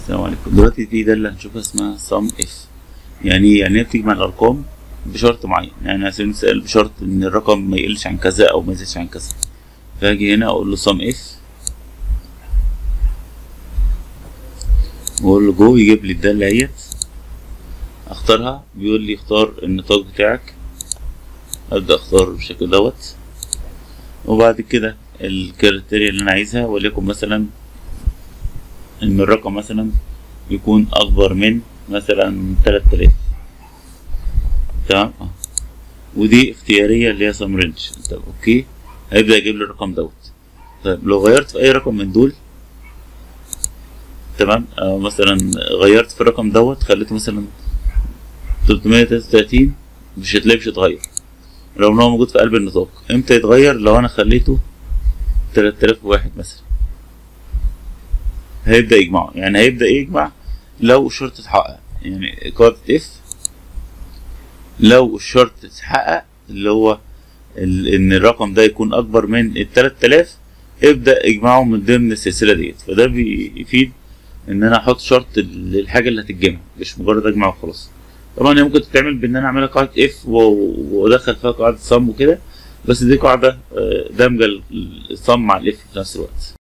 السلام عليكم دلوقتي في دالة هنشوفها اسمها sum if يعني إيه؟ يعني هي بتجمع الأرقام بشرط معين يعني على سبيل المثال بشرط إن الرقم ما يقلش عن كذا أو ما يزيدش عن كذا فأجي هنا أقول له sum if وأقول له جو يجيب لي الدالة اهيت أختارها بيقول لي اختار النطاق بتاعك أبدأ أختار بالشكل دوت وبعد كده الكريتيريا اللي أنا عايزها وليكن مثلا ان الرقم مثلا يكون اكبر من مثلا 3000 تمام اه ودي اختياريه اللي هي سم رينج طب اوكي هيبدا يجيب لي الرقم دوت طيب لو غيرت في اي رقم من دول تمام آه مثلا غيرت في الرقم دوت خليته مثلا 333 مش هتلاقيه مش هيتغير رغم ان هو موجود في قلب النطاق امتى يتغير لو انا خليته 3001 مثلا هيبدأ يجمعه يعني هيبدأ يجمع لو الشرط اتحقق يعني قاعدة اف لو الشرط اتحقق اللي هو ال- ان الرقم ده يكون اكبر من التلات الاف ابدأ اجمعه من ضمن السلسلة ديت فده بيفيد ان انا احط شرط للحاجة اللي هتتجمع مش مجرد اجمع وخلاص طبعا هي ممكن تتعمل بان انا اعملها قاعدة اف وادخل فيها قاعدة صم وكده بس دي قاعدة آه، دامجة الصم مع الاف في نفس الوقت